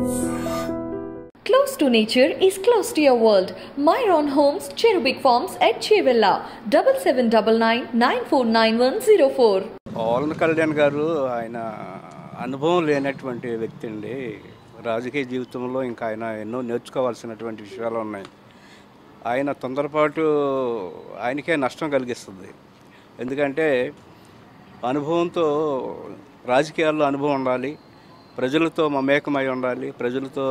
Close to nature is close to your world. Myron Homes, Cherubic Farms at Chevilla, double seven double nine nine four nine one zero four. Pawan Kalyan గారు ఆయన అనుభవం లేనటువంటి వ్యక్తి అండి రాజకీయ జీవితంలో ఇంకా ఆయన ఎన్నో నేర్చుకోవాల్సినటువంటి విషయాలు ఉన్నాయి ఆయన తొందరపాటు ఆయనకే నష్టం కలిగిస్తుంది ఎందుకంటే అనుభవంతో రాజకీయాల్లో అనుభవం ఉండాలి ప్రజలతో మమేకమై ఉండాలి ప్రజలతో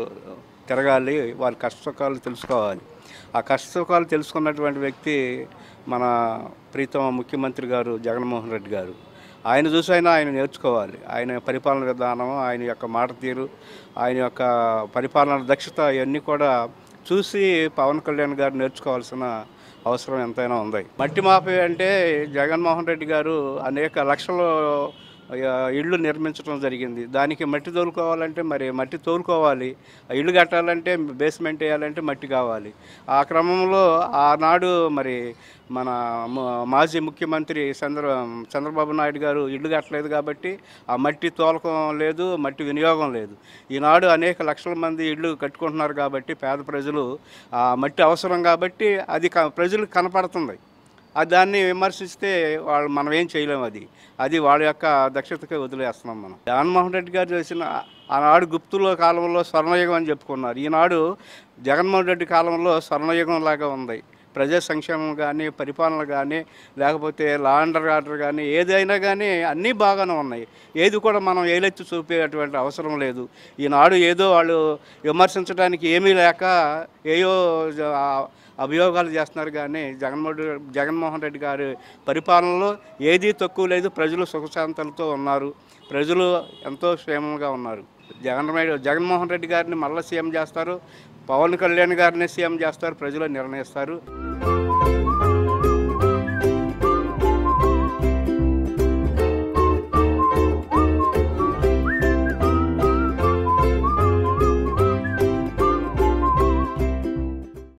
తిరగాలి వారి కష్టసుఖాలు తెలుసుకోవాలి ఆ కష్టసుఖాలు తెలుసుకున్నటువంటి వ్యక్తి మన ప్రీతమ ముఖ్యమంత్రి గారు జగన్మోహన్ రెడ్డి గారు ఆయన చూసి అయినా ఆయన నేర్చుకోవాలి ఆయన పరిపాలన విధానం ఆయన యొక్క మాట తీరు ఆయన యొక్క పరిపాలన దక్షత ఇవన్నీ కూడా చూసి పవన్ కళ్యాణ్ గారు నేర్చుకోవాల్సిన అవసరం ఎంతైనా ఉంది మట్టి మాఫీ అంటే జగన్మోహన్ రెడ్డి గారు అనేక లక్షలు ఆ, ఇళ్ళు నిర్మించడం జరిగింది దానికి మట్టి తోలుకోవాలంటే మరి మట్టి తోలుకోవాలి ఆ ఇల్లు కట్టాలంటే బేస్మెంట్ వేయాలంటే మట్టి కావాలి ఆ క్రమంలో ఆనాడు మరి మన మ- మాజీ ముఖ్యమంత్రి చంద్ర చంద్రబాబు నాయుడు గారు ఇల్లు కట్టలేదు కాబట్టి ఆ మట్టి తోలకం లేదు మట్టి వినియోగం లేదు ఈనాడు అనేక లక్షల మంది ఇళ్ళు కట్టుకుంటున్నారు కాబట్టి పేద ప్రజలు ఆ మట్టి అవసరం కాబట్టి అది క- ప్రజలకు కనపడుతుంది ఆ దాన్ని విమర్శిస్తే వాళ్ళు మనం ఏం చేయలేము అది అది వాళ్ళ యొక్క దక్షతకే వదిలేస్తున్నాం మనం జగన్మోహన్ రెడ్డి గారు చేసిన ఆనాడు గుప్తుల కాలంలో స్వర్ణయుగం అని చెప్పుకున్నారు ఈనాడు జగన్మోహన్ రెడ్డి కాలంలో స్వర్ణయుగం లాగా ఉంది ప్రజా సంక్షేమం కానీ పరిపాలన కానీ లేకపోతే లా అండర్ ఆర్డర్ కానీ ఏదైనా కానీ అన్నీ బాగానే ఉన్నాయి ఏది కూడా మనం ఏలెత్తి చూపేటువంటి అవసరం లేదు ఈనాడు ఏదో వాళ్ళు విమర్శించడానికి ఏమీ లేక ఏయో జ- ఆ- అభియోగాలు చేస్తున్నారు కానీ జగన్మోహన్ రెడ్డి- జగన్మోహన్ రెడ్డి గారి పరిపాలనలో ఏదీ తక్కువ లేదు ప్రజలు సుఖశాంతులతో ఉన్నారు ప్రజలు ఎంతో క్షేమంగా ఉన్నారు జగన్ జగన్మోహన్ రెడ్డి గారిని మళ్ళీ సీఎం చేస్తారు పవన్ కళ్యాణ్ గారిని సీఎం చేస్తారు ప్రజలు నిర్ణయిస్తారు